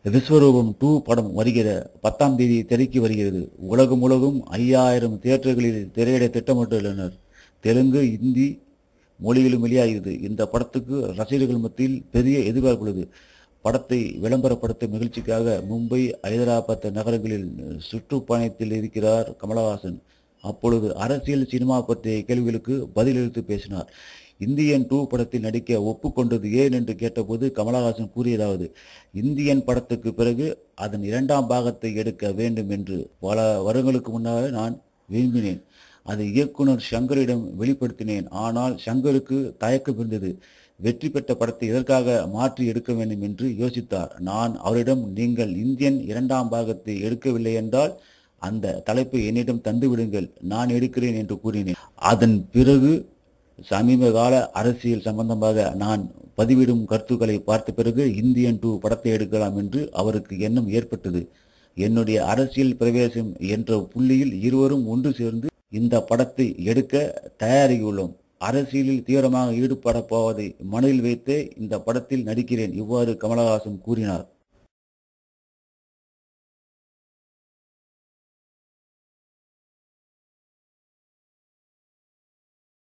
விஸ்வரூபம் two படம் வருகிற பத்தாம் தேதி திரைக்கு வருகிறது உலகம் முழுவதும் ஐயாயிரம் தியேட்டர்களில் திரையிட திட்டமிட்டுள்ளனர் தெலுங்கு இந்தி மொழியிலும் வெளியாகிறது இந்த படத்துக்கு ரசிகர்கள் மத்தியில் பெரிய எதிர்பார்ப்பு உள்ளது படத்தை விளம்பரப்படுத்தும் நிகழ்ச்சிக்காக மும்பை ஐதராபாத் நகரங்களில் சுற்றுப்பயணத்தில் இருக்கிறார் கமலஹாசன் அப்பொழுது அரசியல் சினிமா பற்றிய கேள்விகளுக்கு பதிலளித்து பேசினார் இந்தியன் டூ படத்தில் நடிக்க ஒப்புக்கொண்டது ஏன் என்று கேட்டபோது கமலஹாசன் கூறியதாவது இந்தியன் படத்துக்கு பிறகு அதன் இரண்டாம் பாகத்தை எடுக்க வேண்டும் என்று பல வருடங்களுக்கு முன்னாக நான் விரும்பினேன் அதை இயக்குனர் சங்கரிடம் வெளிப்படுத்தினேன் ஆனால் சங்கருக்கு தயக்கம் இருந்தது வெற்றி பெற்ற படத்தை எதற்காக மாற்றி எடுக்க வேண்டும் என்று யோசித்தார் நான் அவரிடம் நீங்கள் இந்தியன் இரண்டாம் பாகத்தை எடுக்கவில்லை என்றால் அந்த தலைப்பை என்னிடம் தந்து விடுங்கள் நான் எடுக்கிறேன் என்று கூறினேன் அதன் பிறகு சமீப கால அரசியல் சம்பந்தமாக நான் பதிவிடும் கருத்துக்களை பார்த்த பிறகு இந்தியன் டூ படத்தை எடுக்கலாம் என்று அவருக்கு எண்ணம் ஏற்பட்டது என்னுடைய அரசியல் பிரவேசம் என்ற புள்ளியில் இருவரும் ஒன்று சேர்ந்து இந்த படத்தை எடுக்க தயாராகியுள்ளோம் அரசியலில் தீவிரமாக ஈடுபட போவதை மனதில் வைத்தே இந்த படத்தில் நடிக்கிறேன் இவ்வாறு கமலஹாசன் கூறினார்